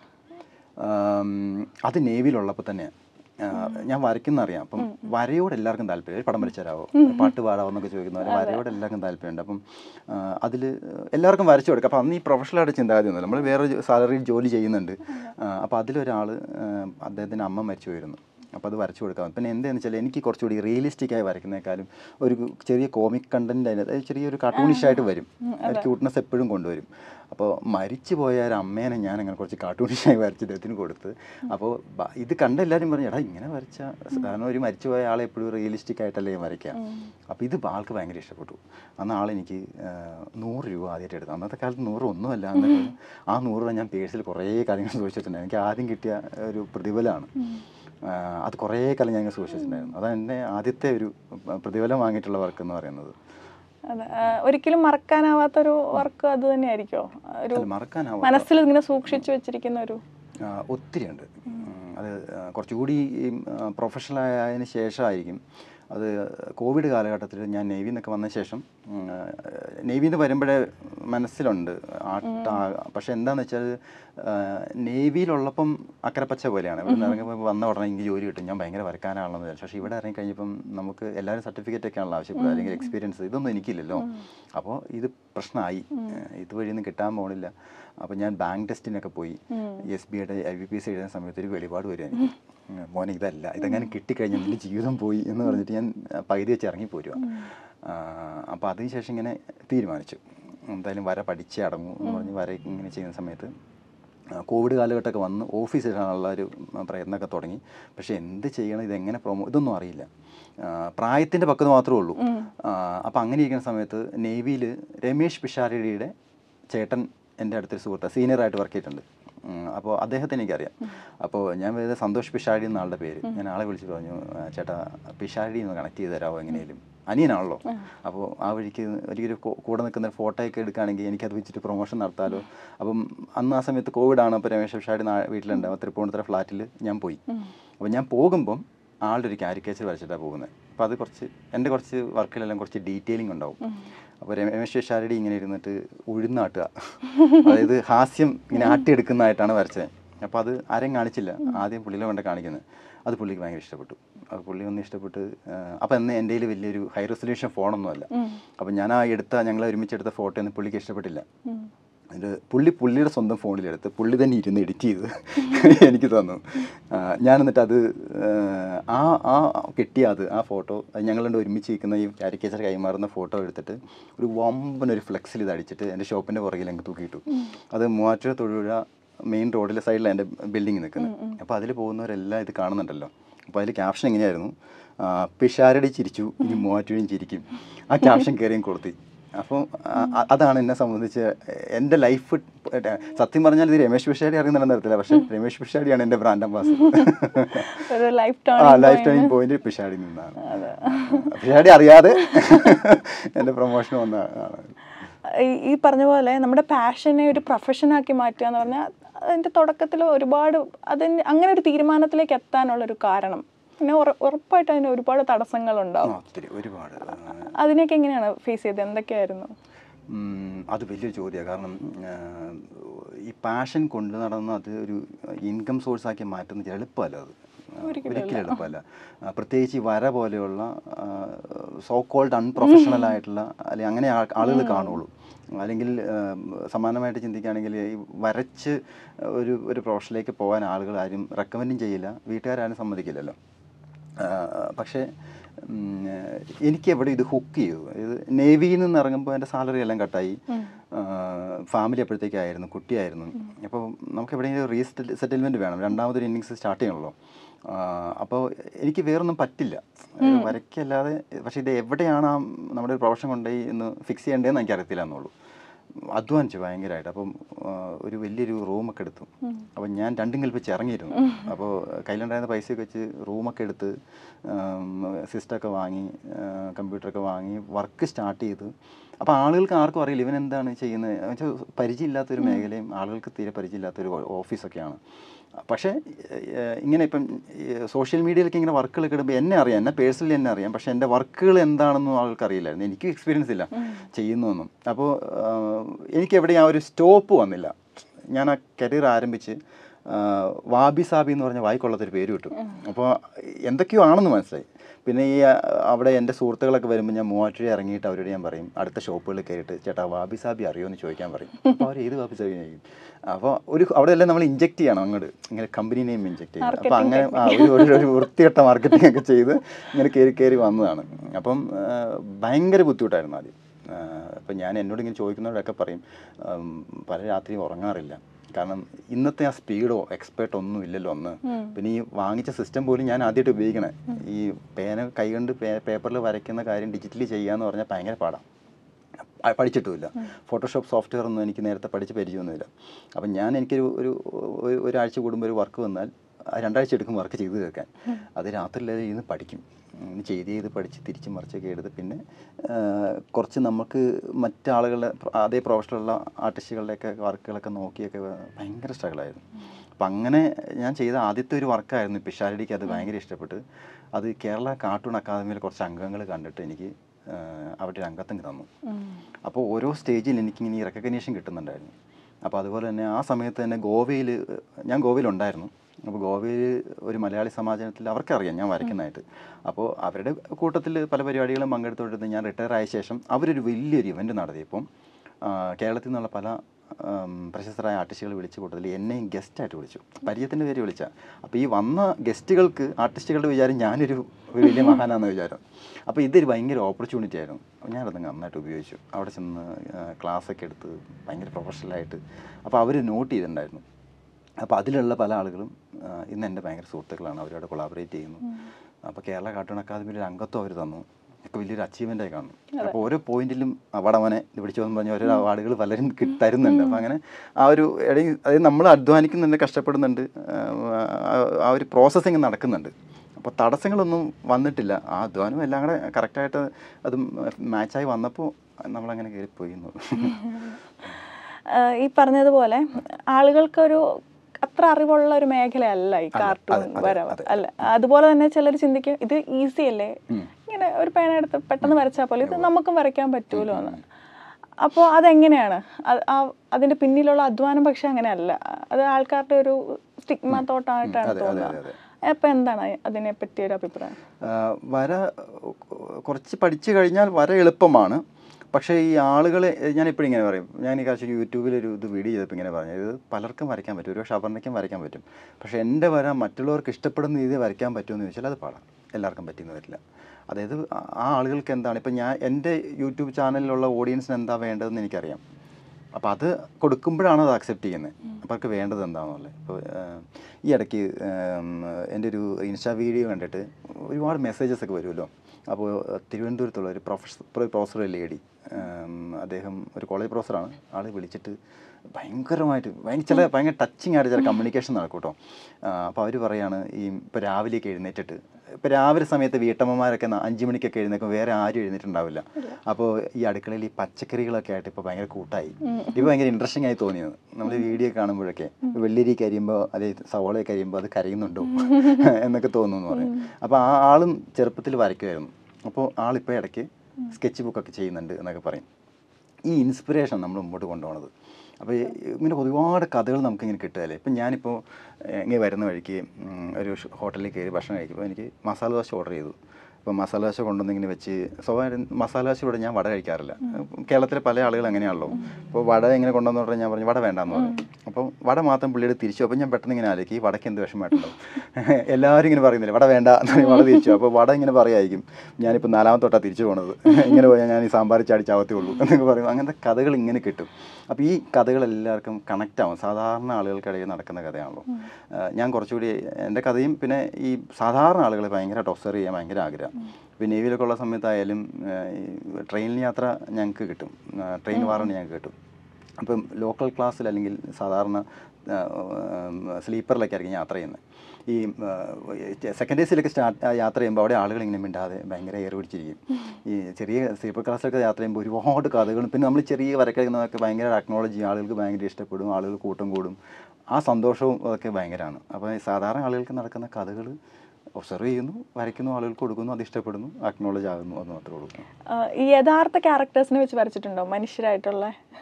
ആം, അത് നേവിയിലുള്ളപ്പോൾ തന്നെ ആ, ഞാൻ വരയ്ക്കുന്ന അറിയാം അപ്പം വരയോട് എല്ലാവർക്കും താല്പര്യം പടം വരച്ചു തരാമോ പാട്ട് പാടാമോ എന്നൊക്കെ ചോദിക്കുന്നവരെ വരയോട് എല്ലാവർക്കും താല്പര്യമുണ്ട് അപ്പം അതിൽ എല്ലാവർക്കും വരച്ചു കൊടുക്കാം അപ്പം അന്ന് ഈ പ്രൊഫഷണലായിട്ട് ചിന്താഗതി ഒന്നുമില്ല നമ്മൾ വേറെ സാലറിയിൽ ജോലി ചെയ്യുന്നുണ്ട് അപ്പോൾ അതിലൊരാൾ അദ്ദേഹത്തിൻ്റെ അമ്മ മരിച്ചു പോയിരുന്നു അപ്പോൾ അത് വരച്ചു കൊടുക്കാം പിന്നെ എന്താണെന്ന് വെച്ചാൽ എനിക്ക് കുറച്ചുകൂടി റിയലിസ്റ്റിക് ആയി വരയ്ക്കുന്നേക്കാളും ഒരു ചെറിയ കോമിക് കണ്ടന്റ് അതിനകത്ത് അതായത് ചെറിയൊരു കാർട്ടൂണിഷ് ആയിട്ട് വരും ഒരു ക്യൂട്ട്നെസ് എപ്പോഴും കൊണ്ടുവരും അപ്പോൾ മരിച്ചു പോയ ഒരു അമ്മേനെ ഞാൻ അങ്ങനെ കുറച്ച് കാർട്ടൂണിഷായി വരച്ച് ഇദ്ദേഹത്തിന് കൊടുത്ത് അപ്പോൾ ബ- ഇത് കണ്ട എല്ലാവരും പറഞ്ഞു എടാ ഇങ്ങനെ വരച്ച കാരണം ഒരു മരിച്ചുപോയ ആളെ എപ്പോഴും റിയലിസ്റ്റിക് ആയിട്ടല്ലേ ഞാൻ വരയ്ക്കുക അപ്പോൾ ഇത് ആൾക്ക് ഭയങ്കര ഇഷ്ടപ്പെട്ടു അന്ന് ആളെനിക്ക് ആ, നൂറ് രൂപ ആദ്യമായിട്ട് എടുത്തു അന്നത്തെ കാലത്ത് നൂറ് ഒന്നുമല്ല അന്നൊക്കെ ആ നൂറ് രൂപ ഞാൻ പേഴ്സിൽ കുറേ കാര്യങ്ങൾ സൂക്ഷിച്ചിട്ടുണ്ട് എനിക്ക് ആദ്യം കിട്ടിയ ഒരു പ്രതിഫലമാണ് ആ, അത് കുറേ കാലം ഞാൻ സൂക്ഷിച്ചിട്ടുണ്ടായിരുന്നു അതാണ് എൻ്റെ ആദ്യത്തെ ഒരു പ്രതിഫലം വാങ്ങിയിട്ടുള്ള വർക്ക് എന്ന് പറയുന്നത് അതെ ആഹ് ഒരിക്കലും മറക്കാനാവാത്തൊരു വർക്ക് അത് തന്നെയായിരിക്കോ ഒരു അല്ല, മറക്കാനാവാത്ത മനസ്സിൽ ഇങ്ങനെ സൂക്ഷിച്ചു വെച്ചിരിക്കുന്ന ഒരു ആ, ഒത്തിരിയുണ്ട് ഉം, അത് ആ, കുറച്ചുകൂടി പ്രൊഫഷണൽ ആയതിനു ശേഷമായിരിക്കും അത് കോവിഡ് കാലഘട്ടത്തിൽ ഞാൻ നേവിയിൽ നിന്നൊക്കെ വന്ന ശേഷം നേവിയിൽ നിന്ന് വരുമ്പോഴേ മനസ്സിലുണ്ട് ആട്ട പക്ഷെ എന്താണെന്ന് വെച്ചാൽ ആ, നേവിയിലുള്ളപ്പം അക്കരപ്പച്ച പോലെയാണ് ഇവിടെ നിന്ന് ഇറങ്ങുമ്പോൾ വന്ന ഉടനെ എനിക്ക് ജോലി കിട്ടും ഞാൻ ഭയങ്കര വരക്കാനാണെന്ന് വിചാരിച്ചു പക്ഷേ ഇവിടെ ഇറങ്ങി കഴിഞ്ഞപ്പം നമുക്ക് എല്ലാവരും സർട്ടിഫിക്കറ്റ് ഒക്കെ ആണല്ലോ ആവശ്യപ്പെടുക അല്ലെങ്കിൽ എക്സ്പീരിയൻസ് ഇതൊന്നും എനിക്കില്ലല്ലോ അപ്പോൾ ഇത് പ്രശ്നമായി ഇതുവഴിയൊന്നും കിട്ടാൻ പോകണില്ല അപ്പോൾ ഞാൻ ബാങ്ക് ടെസ്റ്റിനൊക്കെ പോയി എസ് ബിയുടെ ഐ ബി പി എസ് എഴുതുന്ന സമയത്ത് ഒരു വെളിപാട് വരും എനിക്ക് ഉം, മോനെ ഇതല്ല ഇതെങ്ങനെ കിട്ടിക്കഴിഞ്ഞാൽ നിന്റെ ജീവിതം പോയി എന്ന് പറഞ്ഞിട്ട് ഞാൻ ആ, പകുതി വെച്ച് ഇറങ്ങി പോരുക അപ്പോൾ അതിനുശേഷം ഇങ്ങനെ തീരുമാനിച്ചു എന്തായാലും വര പഠിച്ചേ അടങ്ങൂ എന്ന് പറഞ്ഞ് വര ഇങ്ങനെ ചെയ്യുന്ന സമയത്ത് ആ, കോവിഡ് കാലഘട്ടമൊക്കെ വന്ന് ഓഫീസിലാണുള്ള ഒരു ഉം, പ്രയത്നമൊക്കെ തുടങ്ങി പക്ഷേ എന്ത് ചെയ്യണം ഇതെങ്ങനെ പ്രൊമോ ഇതൊന്നും അറിയില്ല പ്രായത്തിൻ്റെ പക്കത്ത് മാത്രമേ ഉള്ളൂ അപ്പോൾ അങ്ങനെ ഇരിക്കുന്ന സമയത്ത് നേവിയിൽ രമേഷ് പിഷാരടിയുടെ ചേട്ടൻ എൻ്റെ അടുത്തൊരു സുഹൃത്ത് സീനിയറായിട്ട് വർക്ക് ചെയ്തിട്ടുണ്ട് അപ്പോൾ അദ്ദേഹത്തിന് എനിക്കറിയാം അപ്പോൾ ഞാൻ വേറെ സന്തോഷ് പിഷാടി എന്ന ആളുടെ പേര് ഞാൻ ആളെ വിളിച്ച് പറഞ്ഞു "ആ, ചേട്ടാ പിഷാടി ഒന്ന് കണക്ട് ചെയ്ത് തരാമോ എങ്ങനെയും അനിയനാണല്ലോ അപ്പോൾ ആ വഴിക്ക് ഒരിക്കലും കൂ- കൂടെ നിൽക്കുന്ന ഫോട്ടോ ഒക്കെ എടുക്കുകയാണെങ്കിൽ എനിക്കത് വെച്ചിട്ട് പ്രൊമോഷൻ നടത്താമല്ലോ അപ്പം അന്ന് ആ സമയത്ത് കോവിഡാണ് അപ്പോൾ രമേശ് പിഷാടി നാ വീട്ടിലുണ്ടാവും തൃപ്പൂണിത്തുറ ഫ്ലാറ്റിൽ ഞാൻ പോയി അപ്പോൾ ഞാൻ പോകുമ്പം ആളുടെ ഒരു കാരിക്കേച്ചർ വരച്ചിട്ടാണ് പോകുന്നത് അപ്പോൾ അത് കുറച്ച് എൻ്റെ കുറച്ച് വർക്കിലെല്ലാം കുറച്ച് ഡീറ്റെയിലിംഗ് ഉണ്ടാവും അപ്പോൾ രമേശ് ഷാരടി ഇങ്ങനെ ഇരുന്നിട്ട് ഉഴുന്നാട്ടുക അതായത് ഹാസ്യം ഇങ്ങനെ ആട്ടിയെടുക്കുന്നതായിട്ടാണ് വരച്ചത് അപ്പോൾ അത് ആരെയും കാണിച്ചില്ല ആദ്യം പുള്ളിയിലെ കൊണ്ട് കാണിക്കുന്നത് അത് പുള്ളിക്ക് ഭയങ്കര ഇഷ്ടപ്പെട്ടു അത് പുള്ളി ഒന്ന് ഇഷ്ടപ്പെട്ട് അപ്പോൾ അന്ന് എൻ്റെ കയ്യിൽ വലിയൊരു ഹൈ റെസൊല്യൂഷൻ ഫോണൊന്നുമല്ല അപ്പോൾ ഞാൻ ആ എടുത്ത ഞങ്ങൾ ഒരുമിച്ച് എടുത്ത ഫോട്ടോ ഒന്നും പുള്ളിക്ക് ഇഷ്ടപ്പെട്ടില്ല എന്നിട്ട് പുള്ളി പുള്ളിയുടെ സ്വന്തം ഫോണിലെടുത്ത് പുള്ളി തന്നെ ഇരുന്ന് എഡിറ്റ് ചെയ്ത് എനിക്ക് തന്നു ആ, ഞാൻ എന്നിട്ട് അത് ആ, ആ ആ കിട്ടിയ അത് ആ ഫോട്ടോ ഞങ്ങൾ രണ്ട് ഒരുമിച്ച് നിൽക്കുന്ന ഈ കാരിക്കേച്ചർ കൈമാറുന്ന ഫോട്ടോ എടുത്തിട്ട് ഒരു വമ്പൻ ഒരു ഫ്ലെക്സിൽ ഇത് അടിച്ചിട്ട് എൻ്റെ ഷോപ്പിൻ്റെ പുറകിൽ അങ്ങ് തൂക്കിയിട്ടു അത് മൂവാറ്റുപുഴ തൊഴിലുഴ മെയിൻ റോഡിലെ സൈഡിലാണ് എൻ്റെ ബിൽഡിംഗ് നിൽക്കുന്നത് അപ്പോൾ അതിൽ പോകുന്നവരെല്ലാം ഇത് കാണുന്നുണ്ടല്ലോ അപ്പോൾ അതിൽ ക്യാപ്ഷൻ എങ്ങനെയായിരുന്നു ആ, പിഷാരടി ചിരിച്ചു ഇനി മൂവാറ്റുപുഴയും ചിരിക്കും ആ ക്യാപ്ഷൻ കയറിയും കൊടുത്തി അപ്പോൾ അതാണ് എന്നെ സംബന്ധിച്ച് എൻ്റെ ലൈഫ് സത്യം പറഞ്ഞാൽ ഇത് രമേശ് പിഷാടി അറിയുന്നുണ്ടെന്ന് അറിയത്തില്ല പക്ഷേ രമേശ് പിഷാടിയാണ് എൻ്റെ ബ്രാൻഡ് അംബാസിഡർ ഒരു ലൈഫ് ആ ലൈഫ് ടൈം പോയിന്റ് പിഷാടി നിന്നാണ് പിഷാടി അറിയാതെ എൻ്റെ പ്രൊമോഷൻ വന്നതാണ് ഈ- ഈ പറഞ്ഞ പോലെ നമ്മുടെ പാഷനെ ഒരു പ്രൊഫഷനാക്കി മാറ്റുക എന്ന് പറഞ്ഞാൽ അതിൻ്റെ തുടക്കത്തിൽ ഒരുപാട് അതിന് അങ്ങനെ ഒരു തീരുമാനത്തിലേക്ക് എത്താനുള്ളൊരു കാരണം പിന്നെ ഉറ- ഉറപ്പായിട്ടും അതിന് ഒരുപാട് തടസ്സങ്ങളുണ്ടാവും ആ, ഒത്തിരി ഒരുപാട് ആ, അതിനെയൊക്കെ എങ്ങനെയാണ് ഫേസ് ചെയ്തത് എന്തൊക്കെയായിരുന്നു ഉം, അത് വലിയൊരു ചോദ്യമാണ് കാരണം ആ, ഈ പാഷൻ കൊണ്ടു നടന്ന് അത് ഒരു ഇൻകം സോഴ്സ് ആക്കി മാറ്റുന്നത് എളുപ്പമല്ല അത് ആ, ഒരിക്കലും എളുപ്പമല്ല ആ, പ്രത്യേകിച്ച് ഈ വര പോലെയുള്ള സോ കോൾഡ് അൺപ്രൊഫഷണൽ ആയിട്ടുള്ള അല്ലെങ്കിൽ അങ്ങനെ ആ- ആളുകൾ കാണുള്ളൂ അല്ലെങ്കിൽ ആ, സമാനമായിട്ട് ചിന്തിക്കുകയാണെങ്കിൽ ഈ വരച്ച് ഒരു ഒരു പ്രൊഫഷനിലേക്ക് പോകാൻ ആളുകൾ ആരും റെക്കമെൻഡും ചെയ്യില്ല വീട്ടുകാരും സമ്മതിക്കില്ലല്ലോ ആ, പക്ഷേ ഉം, എനിക്ക് എവിടെ ഇത് ഹുക്ക് ചെയ്തു ഇത് നേവിയിൽ നിന്ന് ഇറങ്ങുമ്പോൾ എൻ്റെ സാലറി എല്ലാം കട്ടായി ഫാമിലി അപ്പോഴത്തേക്കായിരുന്നു കുട്ടിയായിരുന്നു അപ്പോൾ നമുക്ക് എവിടെയെങ്കിലും റീ സെറ്റിൽമെൻറ്റ് വേണം രണ്ടാമതൊരു ഇന്നിങ്സ് സ്റ്റാർട്ട് ചെയ്യണമല്ലോ അപ്പോൾ എനിക്ക് വേറൊന്നും പറ്റില്ല ഇത് വരയ്ക്കല്ലാതെ പക്ഷേ ഇത് എവിടെയാണ് ആ നമ്മുടെ ഒരു പ്രൊഫഷൻ കൊണ്ടുപോയി എന്ന് ഫിക്സ് ചെയ്യേണ്ടതെന്ന് എനിക്ക് അറിയത്തില്ല എന്നുള്ളൂ അധ്വാനിച്ചു ഭയങ്കരമായിട്ട് അപ്പം ആ, ഒരു വലിയൊരു റൂമൊക്കെ എടുത്തു അപ്പം ഞാൻ രണ്ടും കൽപ്പിച്ച് ഇറങ്ങിയിരുന്നു അപ്പോൾ കയ്യിലുണ്ടായിരുന്ന പൈസയൊക്കെ വെച്ച് റൂമൊക്കെ എടുത്ത് സിസ്റ്റമൊക്കെ വാങ്ങി കമ്പ്യൂട്ടറൊക്കെ വാങ്ങി വർക്ക് സ്റ്റാർട്ട് ചെയ്ത് അപ്പോൾ ആളുകൾക്ക് ആർക്കും അറിയില്ല ഇവൻ എന്താണ് ചെയ്യുന്നത് എന്ന് വെച്ചാൽ പരിചയമില്ലാത്തൊരു മേഖലയും ആളുകൾക്ക് തീരെ പരിചയമില്ലാത്തൊരു ഓഫീസൊക്കെയാണ് പക്ഷേ ഏഹ്, ഇങ്ങനെ ഇപ്പം സോഷ്യൽ മീഡിയയിലൊക്കെ ഇങ്ങനെ വർക്കുകളൊക്കെ ഇടുമ്പോൾ എന്നെ അറിയാം എന്നെ പേഴ്സണലി എന്നെ അറിയാം പക്ഷേ എൻ്റെ വർക്കുകൾ എന്താണെന്നും ആൾക്ക് അറിയില്ലായിരുന്നു എനിക്ക് എക്സ്പീരിയൻസ് ഇല്ല ചെയ്യുന്നൊന്നും അപ്പോൾ എനിക്ക് എവിടെ ആ ഒരു സ്റ്റോപ്പ് വന്നില്ല ഞാൻ ആ കരിയർ ആരംഭിച്ച് ആ, വാബി സാബി എന്ന് പറഞ്ഞ വായിക്കൊള്ളത്തൊരു പേര് കിട്ടും അപ്പോൾ എന്തൊക്കെയോ ആണെന്ന് മനസ്സിലായി പിന്നെ ഈ ആ, അവിടെ എൻ്റെ സുഹൃത്തുക്കളൊക്കെ വരുമ്പോൾ ഞാൻ മൂവാറ്റുപുഴ ഇറങ്ങിയിട്ട് അവരോട് ഞാൻ പറയും അടുത്ത ഷോപ്പുകളിൽ കയറിയിട്ട് ചേട്ടാ വാബി സാബി അറിയോ എന്ന് ചോദിക്കാൻ പറയും അപ്പോൾ അവർ ഏത് വാബി സാബി ചോദിക്കും അപ്പോൾ ഒരു അവിടെ എല്ലാം നമ്മൾ ഇഞ്ചെക്ട് ചെയ്യണം അങ്ങോട്ട് ഇങ്ങനെ കമ്പനി നെയിം ഇഞ്ചെക്ട് ചെയ്യണം അപ്പോൾ അങ്ങനെ ആ, ഒരു ഒരു- ഒരു വൃത്തികെട്ട മാർക്കറ്റിംഗ് ഒക്കെ ചെയ്ത് ഇങ്ങനെ കയറി കയറി വന്നതാണ് അപ്പം ആ, ഭയങ്കര ബുദ്ധിമുട്ടായിരുന്നു ആദ്യം അപ്പം ഞാൻ എന്നോട് ഇങ്ങനെ ചോദിക്കുന്നവരൊക്കെ പറയും ഉം, പല രാത്രിയും ഉറങ്ങാറില്ല കാരണം ഇന്നത്തെ ആ സ്പീഡോ എക്സ്പേർട്ട് ഒന്നും ഇല്ലല്ലോ ഒന്ന് പിന്നെ ഈ വാങ്ങിച്ച സിസ്റ്റം പോലും ഞാൻ ആദ്യമായിട്ട് ഉപയോഗിക്കണേ ഈ പേന കൈകൊണ്ട് പേപ്പറിൽ വരയ്ക്കുന്ന കാര്യം ഡിജിറ്റലി ചെയ്യാന്ന് പറഞ്ഞാൽ ഭയങ്കര പാടാണ് ആ, പഠിച്ചിട്ടുമില്ല ഫോട്ടോഷോപ്പ് സോഫ്റ്റ്വെയർ ഒന്നും എനിക്ക് നേരത്തെ പഠിച്ച് പരിചയമൊന്നുമില്ല അപ്പം ഞാൻ എനിക്കൊരു ഒരു ഒരു- ഒരാഴ്ച കൂടുമ്പോൾ ഒരു വർക്ക് വന്നാൽ ആ രണ്ടാഴ്ച എടുക്കും വർക്ക് ചെയ്ത് തീർക്കാൻ അത് രാത്രിയിൽ ഇരുന്ന് പഠിക്കും ഉം, ചെയ്ത് ചെയ്ത് പഠിച്ച് തിരിച്ച് മറിച്ചൊക്കെ എടുത്ത് പിന്നെ ആ, കുറച്ച് നമുക്ക് മറ്റാളുകളുടെ പ്ര- അതേ പ്രൊഫഷണലുള്ള ആർട്ടിസ്റ്റുകളുടെയൊക്കെ വർക്കുകളൊക്കെ നോക്കിയൊക്കെ ഭയങ്കര സ്ട്രഗിളായിരുന്നു അപ്പം അങ്ങനെ ഞാൻ ചെയ്ത ആദ്യത്തെ ഒരു വർക്കായിരുന്നു പിഷാരടിക്ക് അത് ഭയങ്കര ഇഷ്ടപ്പെട്ട് അത് കേരള കാർട്ടൂൺ അക്കാദമിയിൽ കുറച്ച് അംഗങ്ങൾ കണ്ടിട്ട് എനിക്ക് ആ, അവിടെ ഒരു അംഗത്വം തന്നു അപ്പോൾ ഓരോ സ്റ്റേജിൽ എനിക്കിങ്ങനെ ഈ റെക്കഗ്നീഷൻ കിട്ടുന്നുണ്ടായിരുന്നു അപ്പോൾ അതുപോലെ തന്നെ ആ സമയത്ത് തന്നെ ഗോവയിൽ ഞാൻ ഗോവയിലുണ്ടായിരുന്നു അപ്പോൾ ഗോവയിൽ ഒരു മലയാളി സമാജത്തിൽ അവർക്കറിയാം ഞാൻ വരയ്ക്കുന്നതായിട്ട് അപ്പോൾ അവരുടെ കൂട്ടത്തിൽ പല പരിപാടികളും പങ്കെടുത്തോണ്ടിരുന്ന് ഞാൻ റിട്ടയർ ആയ ശേഷം അവരൊരു വലിയൊരു ഇവൻറ്റ് നടത്തിയപ്പം ആ, കേരളത്തിൽ നിന്നുള്ള പല ആം, പ്രശസ്തരായ ആർട്ടിസ്റ്റുകൾ വിളിച്ച കൂട്ടത്തിൽ എന്നെയും ഗസ്റ്റായിട്ട് വിളിച്ചു പരിചയത്തിൻ്റെ പേര് വിളിച്ച അപ്പോൾ ഈ വന്ന ഗസ്റ്റുകൾക്ക് ആർട്ടിസ്റ്റുകളുടെ വിചാരം ഞാനൊരു ഒരു വലിയ മഹാനാന്ന് വിചാരം അപ്പോൾ ഇതൊരു ഭയങ്കര ഓപ്പർച്യൂണിറ്റി ആയിരുന്നു അപ്പോൾ ഞാനത് നന്നായിട്ട് ഉപയോഗിച്ചു അവിടെ ചെന്ന് ക്ലാസ്സൊക്കെ എടുത്ത് ഭയങ്കര പ്രൊഫഷണലായിട്ട് അപ്പോൾ അവർ നോട്ട് ചെയ്തിട്ടുണ്ടായിരുന്നു അപ്പോൾ അതിലുള്ള പല ആളുകളും ആ, ഇന്ന് എൻ്റെ ഭയങ്കര സുഹൃത്തുക്കളാണ് അവരോട് കൊളാബറേറ്റ് ചെയ്യുന്നു അപ്പോൾ കേരള കാർട്ടൂൺ അക്കാദമിയുടെ ഒരു അംഗത്വം അവർ തന്നു ഒക്കെ വലിയൊരു അച്ചീവ്മെൻ്റ് ആയി കാണുന്നു അപ്പോൾ ഓരോ പോയിന്റിലും അവാർഡവനെ ഇത് പിടിച്ചു വന്ന് പറഞ്ഞ ഓരോ അവാർഡുകൾ പലരും കി- തരുന്നുണ്ട് അപ്പോൾ അങ്ങനെ ആ ഒരു ഇടയിൽ അതായത് നമ്മൾ അധ്വാനിക്കുന്നുണ്ട് കഷ്ടപ്പെടുന്നുണ്ട് ആ, ആ- ആ ഒരു പ്രോസസ്സിങ് നടക്കുന്നുണ്ട് അപ്പോൾ തടസ്സങ്ങളൊന്നും വന്നിട്ടില്ല ആ അധ്വാനം എല്ലാം കൂടെ കറക്റ്റായിട്ട് അത് മാച്ചായി വന്നപ്പോൾ നമ്മളങ്ങനെ കയറിപ്പോയി എന്ന് ആഹ് ഈ പറഞ്ഞതുപോലെ ആളുകൾക്കൊരു അത്ര അറിവുള്ള ഒരു മേഖലയല്ല ഈ അതെ, കാർട്ടൂൺ അതെ, വര അതെ. അല്ല അതുപോലെ തന്നെ ചിലർ ചിന്തിക്കും ഇത് ഈസി അല്ലേ ഇങ്ങനെ ഒരു പേന എടുത്ത് പെട്ടെന്ന് വരച്ചാൽ പോലെ ഇത് നമുക്കും വരയ്ക്കാൻ പറ്റുമല്ലോ എന്ന് അപ്പോൾ അതെങ്ങനെയാണ് അത് ആ അതിന്റെ പിന്നിലുള്ള അധ്വാനം പക്ഷെ അങ്ങനെയല്ല അത് ആൾക്കാരുടെ ഒരു സ്റ്റിഗ്മ തോട്ടായിട്ടാണ് അതെ, അതെ, തോന്നുന്നത് അതെ. അപ്പൊ എന്താണ് അതിനെ പറ്റിയ ഒരു അഭിപ്രായം ആ, വര കുറച്ച് പഠിച്ചു കഴിഞ്ഞാൽ വര എളുപ്പമാണ് പക്ഷേ ഈ ആളുകളെ ഞാൻ എപ്പോഴും ഇങ്ങനെ പറയും ഞാൻ ഈ കാഴ്ച യൂട്യൂബിൽ ഒരു ഇത് വീഡിയോ ചെയ്തപ്പോൾ ഇങ്ങനെ പറഞ്ഞു ഇത് പലർക്കും വരയ്ക്കാൻ പറ്റും ഒരു പക്ഷേ അപർണയ്ക്കും വരയ്ക്കാൻ പറ്റും പക്ഷേ എൻ്റെ വര മറ്റുള്ളവർക്ക് ഇഷ്ടപ്പെടുന്ന രീതിയിൽ വരയ്ക്കാൻ പറ്റുമെന്ന് ചോദിച്ചാൽ അത് പാടാം എല്ലാവർക്കും പറ്റിയെന്ന് വരില്ല അതായത് ആ ആ ആളുകൾക്ക് എന്താണ് ഇപ്പം ഞാൻ എൻ്റെ യൂട്യൂബ് ചാനലിലുള്ള ഓഡിയൻസിന് എന്താ വേണ്ടതെന്ന് എനിക്കറിയാം അപ്പോൾ അത് കൊടുക്കുമ്പോഴാണ് അത് അക്സെപ്റ്റ് ചെയ്യുന്നത് അപ്പോൾ അവർക്ക് വേണ്ടത് എന്താണെന്നുള്ളത് ഇപ്പോൾ ഈ ഇടയ്ക്ക് ഉം, എൻ്റെ ഒരു ഇൻസ്റ്റാ വീഡിയോ കണ്ടിട്ട് ഒരുപാട് മെസ്സേജസ് ഒക്കെ വരുമല്ലോ അപ്പോൾ തിരുവനന്തപുരത്തുള്ള ഒരു പ്രൊഫസർ പ്രൊഫസർ ലേഡി അദ്ദേഹം ഒരു കോളേജ് പ്രൊഫസറാണ് ആൾ വിളിച്ചിട്ട് ഭയങ്കരമായിട്ട് ഭയങ്കര ചില ഭയങ്കര ടച്ചിങ് ആയിട്ട് ചില കമ്മ്യൂണിക്കേഷൻ നടക്കും കേട്ടോ അപ്പോൾ അവർ പറയാണ് ഈ ഇപ്പോൾ രാവിലെയൊക്കെ എഴുന്നേറ്റിട്ട് ഇപ്പോൾ രാവിലെ സമയത്ത് വീട്ടമ്മമാരൊക്കെ ന- അഞ്ച് മണിക്കൊക്കെ എഴുന്നേക്കും വേറെ ആരും എഴുന്നേറ്റുണ്ടാവില്ല അപ്പോൾ ഈ അടുക്കളയിൽ ഈ പച്ചക്കറികളൊക്കെ ആയിട്ട് ഇപ്പോൾ ഭയങ്കര കൂട്ടായി ഇപ്പോൾ ഭയങ്കര ഇൻട്രസ്റ്റിംഗ് ആയി തോന്നിയത് നമ്മൾ വീഡിയോ കാണുമ്പോഴൊക്കെ വെള്ളിരി കരിയുമ്പോൾ അതേ സവോളയൊക്കെ കരിയുമ്പോൾ അത് കരയുന്നുണ്ടോ എന്നൊക്കെ തോന്നുന്നു പറയും അപ്പോൾ ആ ആളും ചെറുപ്പത്തിൽ വരയ്ക്കുമായിരുന്നു അപ്പോൾ ആളിപ്പോൾ ഇടയ്ക്ക് സ്കെച്ച് ബുക്കൊക്കെ ചെയ്യുന്നുണ്ട് എന്നൊക്കെ പറയും ഈ ഇൻസ്പിറേഷൻ നമ്മൾ മുമ്പോട്ട് കൊണ്ടുപോകണത് അപ്പോൾ ഈ- ഇങ്ങനെ ഒരുപാട് കഥകൾ നമുക്കിങ്ങനെ കിട്ടുകയല്ലേ ഇപ്പം ഞാനിപ്പോൾ ഏഹ്, ഇങ്ങനെ വരുന്ന വഴിക്ക് ഉം, ഒരു ഷ് ഹോട്ടലിൽ കയറി ഭക്ഷണം കഴിക്കുമ്പോൾ എനിക്ക് മസാല ദോശ ഓർഡർ ചെയ്തു അപ്പോൾ മസാല ദോശ കൊണ്ടുവന്ന് ഇങ്ങനെ വെച്ച് സ്വാഭാവികം മസാല ദോശ ഇവിടെ ഞാൻ വട കഴിക്കാറില്ല കേരളത്തിലെ പല ആളുകൾ അങ്ങനെയാണല്ലോ അപ്പോൾ വട ഇങ്ങനെ കൊണ്ടുവന്ന് പറഞ്ഞാൽ ഞാൻ പറഞ്ഞു വട വേണ്ടാന്ന് പറഞ്ഞു അപ്പോൾ വട മാത്രം പുള്ളിയുടെ തിരിച്ചു അപ്പോൾ ഞാൻ പെട്ടെന്ന് ഇങ്ങനെ ആലോചിക്കും ഈ വടക്ക് എന്ത് വിഷമമായിട്ടുണ്ടാവും എല്ലാവരും ഇങ്ങനെ പറയുന്നില്ല വട വേണ്ട എന്ന് പറഞ്ഞ് വട തിരിച്ചു അപ്പോൾ വട ഇങ്ങനെ പറയായിരിക്കും ഞാനിപ്പോൾ നാലാമത്തെ തൊട്ടാണ് തിരിച്ചു പോണത് ഇങ്ങനെ പോയാൽ ഞാൻ ഈ സാമ്പാർ ചാടി ചാവത്തേ ഉള്ളൂ എന്നൊക്കെ പറയും അങ്ങനത്തെ കഥകൾ ഇങ്ങനെ കിട്ടും അപ്പോൾ ഈ കഥകൾ എല്ലാവർക്കും കണക്റ്റ് ആവും സാധാരണ ആളുകൾക്കിടയിൽ നടക്കുന്ന കഥയാണല്ലോ ആ, ഞാൻ കുറച്ചുകൂടി എൻ്റെ കഥയും പിന്നെ ഈ സാധാരണ ആളുകളെ ഭയങ്കരമായിട്ട് ഒബ്സർവ് ചെയ്യാൻ ഭയങ്കര ആഗ്രഹം പിന്നെ നേവിയിലൊക്കെ ഉള്ള സമയത്തായാലും ആ, ഈ ട്രെയിൻ യാത്ര ഞങ്ങൾക്ക് കിട്ടും ആ, ട്രെയിൻ വാറണ്ട് ഞങ്ങൾക്ക് കിട്ടും അപ്പം ലോക്കൽ ക്ലാസ്സിൽ അല്ലെങ്കിൽ സാധാരണ സ്ലീപ്പറിലൊക്കെ ആയിരിക്കും യാത്ര ചെയ്യുന്നത് ഈ സെക്കൻഡ് എ സിയിലൊക്കെ സ്റ്റാർട്ട് യാത്ര ചെയ്യുമ്പോൾ അവിടെ ആളുകൾ ഇങ്ങനെ മിണ്ടാതെ ഭയങ്കര എയർ പിടിച്ചിരിക്കും ഈ ചെറിയ സ്ലീപ്പർ ക്ലാസ്സിലൊക്കെ യാത്ര ചെയ്യുമ്പോൾ ഒരുപാട് കഥകളും പിന്നെ നമ്മൾ ചെറിയ വരക്കുന്നതൊക്കെ ഭയങ്കര അക്നോളജി ആളുകൾക്ക് ഭയങ്കര ഇഷ്ടപ്പെടും ആളുകൾ കൂട്ടം കൂടും ആ സന്തോഷവും അതൊക്കെ ഭയങ്കരമാണ് അപ്പോൾ ഈ സാധാരണ ആളുകൾക്ക് നടക്കുന്ന കഥകൾ ഒബ്സർവ് ചെയ്യുന്നു വരയ്ക്കുന്നു ആളുകൾക്ക് കൊടുക്കുന്നു അത് ഇഷ്ടപ്പെടുന്നു അക്നോളജ് ആകുന്നു അത് മാത്രമേ ഉള്ളൂ ആ, ഈ യഥാർത്ഥ ക്യാരക്ടേഴ്സിനെ വെച്ച് വരച്ചിട്ടുണ്ടോ മനുഷ്യരായിട്ടുള്ള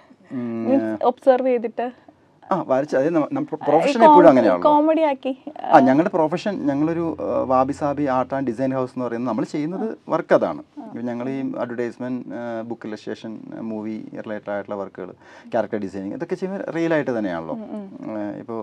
ഉം, ഒബ്സർവ് ചെയ്തിട്ട് ആ വരച്ച് അതായത് പ്രൊഫഷൻ എപ്പോഴും അങ്ങനെയാണല്ലോ കോമഡി ആക്കി ആ ഞങ്ങളുടെ പ്രൊഫഷൻ ഞങ്ങളൊരു ആ, wabi sabi art and design house എന്ന് പറയുന്നത് നമ്മൾ ചെയ്യുന്നത് വർക്ക് അതാണ് ഞങ്ങൾ ഈ advertisement book illustration movie related ആയിട്ടുള്ള വർക്കുകൾ ക്യാരക്ടർ ഡിസൈനിങ് ഇതൊക്കെ ചെയ്യുമ്പോൾ റിയൽ ആയിട്ട് തന്നെയാണല്ലോ ഇപ്പോൾ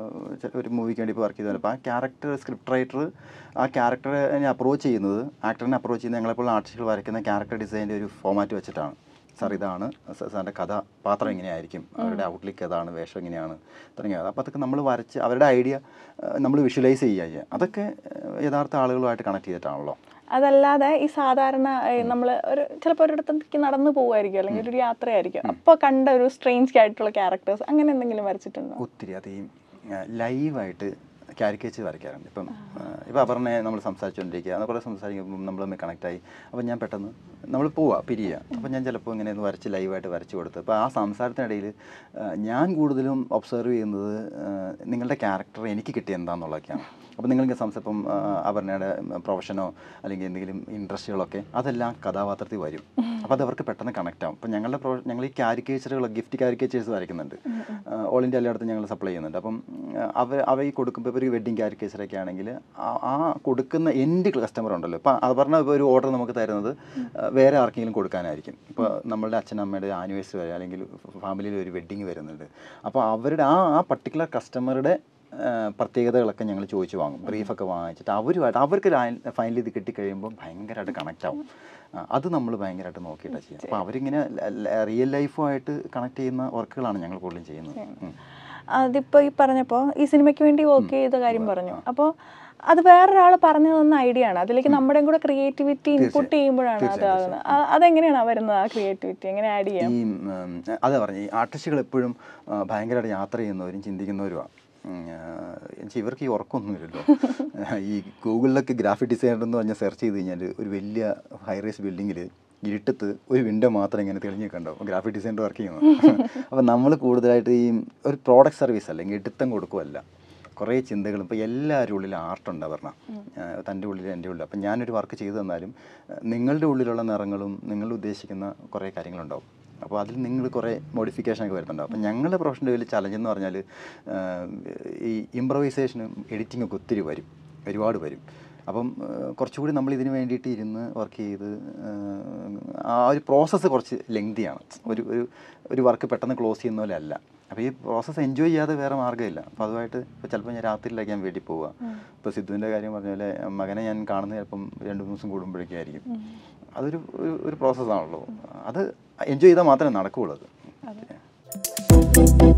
ഒരു മൂവിക്ക് വേണ്ടി ഇപ്പോൾ വർക്ക് ചെയ്താൽ അപ്പോൾ ആ ക്യാരക്ടർ സ്ക്രിപ്റ്റ് റൈറ്റർ ആ ക്യാരക്ടറിനെ അപ്രോച്ച് ചെയ്യുന്നത് ആക്ടറിനെ അപ്രോച്ച് ചെയ്യുന്നത് ഞങ്ങളെപ്പോഴും ആർട്ടിസ്റ്റുകൾ വരയ്ക്കുന്ന ക്യാരക്ടർ ഡിസൈൻ്റെ ഒരു ഫോമാറ്റ് വെച്ചിട്ടാണ് സാർ ഇതാണ് സ- സാറിൻ്റെ കഥ പാത്രം എങ്ങനെയായിരിക്കും അവരുടെ ഔട്ട്ലുക്ക് ഏതാണ് വേഷം എങ്ങനെയാണ് തുടങ്ങിയത് അപ്പോൾ അതൊക്കെ നമ്മൾ വരച്ച് അവരുടെ ഐഡിയ നമ്മൾ വിഷ്വലൈസ് ചെയ്യുക ചെയ്യുക അതൊക്കെ ഏഹ്, യഥാർത്ഥ ആളുകളുമായിട്ട് കണക്ട് ചെയ്തിട്ടാണല്ലോ അതല്ലാതെ ഈ സാധാരണ നമ്മൾ ഒരു ചിലപ്പോൾ ഒരിടത്തേക്ക് നടന്നു പോകുമായിരിക്കും അല്ലെങ്കിൽ ഒരു യാത്രയായിരിക്കും അപ്പോൾ കണ്ട ഒരു സ്ട്രേഞ്ച് ആയിട്ടുള്ള ക്യാരക്ടേഴ്സ് അങ്ങനെ എന്തെങ്കിലും വരച്ചിട്ടുണ്ടോ ഒത്തിരി അത് ഈ ലൈവായിട്ട് കാരിക്കേച്ചർ വരയ്ക്കാറുണ്ട് ഇപ്പം ഇപ്പം അപർണയെ നമ്മൾ സംസാരിച്ചുകൊണ്ടിരിക്കുക അത് കുറേ സംസാരിക്കുമ്പോൾ നമ്മൾ തമ്മിൽ കണക്റ്റായി അപ്പോൾ ഞാൻ പെട്ടെന്ന് നമ്മൾ പോവുക പിരിയുക അപ്പോൾ ഞാൻ ചിലപ്പോൾ ഇങ്ങനെ ഒന്ന് വരച്ച് ലൈവായിട്ട് വരച്ച് കൊടുത്ത് അപ്പോൾ ആ സംസാരത്തിനിടയിൽ ഞാൻ കൂടുതലും ഒബ്സർവ് ചെയ്യുന്നത് ആ, നിങ്ങളുടെ ക്യാരക്ടർ എനിക്ക് കിട്ടിയ എന്താണെന്നുള്ളതൊക്കെയാണ് അപ്പോൾ നിങ്ങൾക്ക് സംസാരം അപർണയുടെ പ്രൊഫഷനോ അല്ലെങ്കിൽ എന്തെങ്കിലും ഇൻട്രസ്റ്റുകളൊക്കെ അതെല്ലാം കഥാപാത്രത്തിൽ വരും അപ്പോൾ അത് അവർക്ക് പെട്ടെന്ന് കണക്റ്റ് ആവും അപ്പോൾ ഞങ്ങളുടെ പ്രൊ ഞങ്ങൾ ഈ കാരിക്കേച്ചറുകൾ ഗിഫ്റ്റ് കാരിക്കേച്ചേഴ്സ് വരയ്ക്കുന്നുണ്ട് ഓൾ ഇന്ത്യ എല്ലായിടത്തും ഞങ്ങൾ സപ്ലൈ ചെയ്യുന്നുണ്ട് അപ്പം അവർ അവ ഈ കൊടുക്കുമ്പോൾ ഇപ്പോൾ ഒരു വെഡ്ഡിങ് കാരിക്കേച്ചറൊക്കെ ആണെങ്കിൽ ആ- ആ കൊടുക്കുന്ന എൻഡ് കസ്റ്റമർ ഉണ്ടല്ലോ ഇപ്പോൾ അപർണ ഇപ്പോൾ ഒരു ഓർഡർ നമുക്ക് തരുന്നത് ആ, വേറെ ആർക്കെങ്കിലും കൊടുക്കാനായിരിക്കും ഇപ്പോൾ നമ്മളുടെ അച്ഛനമ്മയുടെ ആനിവേഴ്സറി വരെ അല്ലെങ്കിൽ ഫാമിലിയിൽ ഒരു വെഡ്ഡിങ് വരുന്നുണ്ട് അപ്പോൾ അവരുടെ ആ ആ പർട്ടിക്കുലർ കസ്റ്റമറുടെ ആ, പ്രത്യേകതകളൊക്കെ ഞങ്ങൾ ചോദിച്ചു വാങ്ങും ബ്രീഫൊക്കെ വാങ്ങിച്ചിട്ട് അവരുമായിട്ട് അവർക്ക് ഫൈനൽ ഇത് കിട്ടിക്കഴിയുമ്പോൾ ഭയങ്കരമായിട്ട് കണക്റ്റ് ആവും ആ, അത് നമ്മൾ ഭയങ്കരമായിട്ട് നോക്കിയിട്ടാണ് ചെയ്യുക അപ്പോൾ അവരിങ്ങനെ റിയൽ ലൈഫുമായിട്ട് കണക്ട് ചെയ്യുന്ന വർക്കുകളാണ് ഞങ്ങൾ കൂടുതലും ചെയ്യുന്നത് ഉം. അതിപ്പോൾ ഈ പറഞ്ഞപ്പോൾ ഈ സിനിമയ്ക്ക് വേണ്ടി വർക്ക് ചെയ്ത കാര്യം പറഞ്ഞു അപ്പോൾ അത് വേറൊരാൾ പറഞ്ഞു തന്ന ഐഡിയ ആണ് അതിലേക്ക് നമ്മുടെയും കൂടെ ക്രിയേറ്റിവിറ്റി ഇൻപുട്ട് ചെയ്യുമ്പോഴാണ് അതാകുന്നത് ആ- അതെങ്ങനെയാണ് വരുന്നത് ആ ക്രിയേറ്റിവിറ്റി എങ്ങനെ ആഡ് ചെയ്യാം ഈ ഉം, അതാ പറഞ്ഞു ഈ ആർട്ടിസ്റ്റുകൾ എപ്പോഴും ആ, ഭയങ്കരമായിട്ട് യാത്ര ചെയ്യുന്നവരും ചിന്തിക്കുന്നവരുമാണ് ഇവർക്ക് ഈ ഉറക്കമൊന്നുമില്ലല്ലോ ഈ ഗൂഗിളിലൊക്കെ ഗ്രാഫിക് ഡിസൈനർ എന്ന് പറഞ്ഞാൽ സെർച്ച് ചെയ്ത് കഴിഞ്ഞാൽ ഒരു വലിയ ഹൈറേസ് ബിൽഡിങ്ങിൽ ഇരുട്ടത്ത് ഒരു വിൻഡോ മാത്രം ഇങ്ങനെ തെളിഞ്ഞ് കണ്ടാവും ഗ്രാഫിക് ഡിസൈനർ വർക്ക് ചെയ്യുന്നത് അപ്പോൾ നമ്മൾ കൂടുതലായിട്ട് ഈ ഒരു പ്രോഡക്റ്റ് സർവീസ് അല്ലെങ്കിൽ എടുത്തം കൊടുക്കുമല്ല കുറേ ചിന്തകളും ഇപ്പോൾ എല്ലാവരുടെ ഉള്ളിൽ ആർട്ടുണ്ട് പറഞ്ഞാൽ തൻ്റെ ഉള്ളിൽ എൻ്റെ ഉള്ളിൽ അപ്പം ഞാനൊരു വർക്ക് ചെയ്തു തന്നാലും ആ, നിങ്ങളുടെ ഉള്ളിലുള്ള നിറങ്ങളും നിങ്ങൾ ഉദ്ദേശിക്കുന്ന കുറേ കാര്യങ്ങളുണ്ടാവും അപ്പോൾ അതിൽ നിങ്ങൾ കുറേ മോഡിഫിക്കേഷൻ ഒക്കെ വരുന്നുണ്ടാവും അപ്പം ഞങ്ങളുടെ പ്രൊഫഷൻ്റെ വലിയ ചലഞ്ച് എന്ന് പറഞ്ഞാൽ ആ, ഈ ഇമ്പ്രവൈസേഷനും എഡിറ്റിംഗ് ഒക്കെ ഒത്തിരി വരും ഒരുപാട് വരും അപ്പം ഏഹ്, കുറച്ചുകൂടി നമ്മൾ ഇതിന് വേണ്ടിയിട്ട് ഇരുന്ന് വർക്ക് ചെയ്ത് ഏഹ്, ആ ഒരു പ്രോസസ്സ് കുറച്ച് ലെങ്തിയാണ് ഒരു ഒരു ഒരു വർക്ക് പെട്ടെന്ന് ക്ലോസ് ചെയ്യുന്ന പോലെ അല്ല അപ്പോൾ ഈ പ്രോസസ്സ് എൻജോയ് ചെയ്യാതെ വേറെ മാർഗ്ഗമില്ല അപ്പോൾ അതുമായിട്ട് ഇപ്പോൾ ചിലപ്പോൾ ഞാൻ രാത്രിയിലേക്ക് ഞാൻ വീട്ടിൽ പോവുക ഇപ്പോൾ സിദ്ധുവിൻ്റെ കാര്യം പറഞ്ഞ പോലെ മകനെ ഞാൻ കാണുന്നത് ചിലപ്പം രണ്ട് മൂന്ന് ദിവസം കൂടുമ്പോഴേക്കും ആയിരിക്കും അതൊരു ഒരു ഒരു പ്രോസസ്സാണല്ലോ അത് എൻജോയ് ചെയ്താൽ മാത്രമേ നടക്കുകയുള്ളൂ അത് അതെ